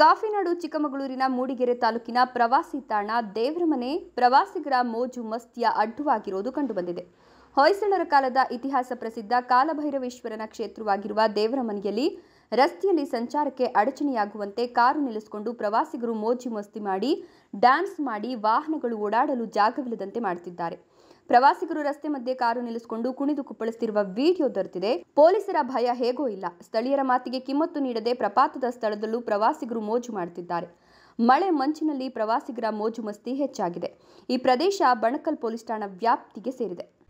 ಕಾಫಿನಾಡು ಚಿಕ್ಕಮಗಳೂರಿನ ಮೂಡಿಗೆರೆ ತಾಲೂಕಿನ ಪ್ರವಾಸಿ ತಾಣ ದೇವರಮನೆ ಪ್ರವಾಸಿಗರ ಮೋಜು ಮಸ್ತಿಯ ಅಡ್ಡುವಾಗಿರುವುದು ಕಂಡುಬಂದಿದೆ ಹೊಯ್ಸಳರ ಕಾಲದ ಇತಿಹಾಸ ಪ್ರಸಿದ್ಧ ಕಾಲಭೈರವೇಶ್ವರನ ಕ್ಷೇತ್ರವಾಗಿರುವ ದೇವರಮನೆಯಲ್ಲಿ ರಸ್ತೆಯಲ್ಲಿ ಸಂಚಾರಕ್ಕೆ ಅಡಚಣೆಯಾಗುವಂತೆ ಕಾರು ನಿಲ್ಲಿಸಿಕೊಂಡು ಪ್ರವಾಸಿಗರು ಮೋಜು ಮಸ್ತಿ ಮಾಡಿ ಡ್ಯಾನ್ಸ್ ಮಾಡಿ ವಾಹನಗಳು ಓಡಾಡಲು ಜಾಗವಿಲ್ಲದಂತೆ ಮಾಡುತ್ತಿದ್ದಾರೆ ಪ್ರವಾಸಿಗರು ರಸ್ತೆ ಮಧ್ಯೆ ಕಾರು ನಿಲ್ಲಿಸಿಕೊಂಡು ಕುಣಿದು ಕುಪ್ಪಳಿಸುತ್ತಿರುವ ವಿಡಿಯೋ ದೊರೆತಿದೆ ಪೊಲೀಸರ ಭಯ ಹೇಗೋ ಇಲ್ಲ ಸ್ಥಳೀಯರ ಮಾತಿಗೆ ಕಿಮ್ಮತ್ತು ನೀಡದೆ ಪ್ರಪಾತದ ಸ್ಥಳದಲ್ಲೂ ಪ್ರವಾಸಿಗರು ಮೋಜು ಮಾಡುತ್ತಿದ್ದಾರೆ ಮಳೆ ಮಂಚಿನಲ್ಲಿ ಪ್ರವಾಸಿಗರ ಮೋಜು ಮಸ್ತಿ ಹೆಚ್ಚಾಗಿದೆ ಈ ಪ್ರದೇಶ ಬಣಕಲ್ ಪೊಲೀಸ್ ಠಾಣಾ ವ್ಯಾಪ್ತಿಗೆ ಸೇರಿದೆ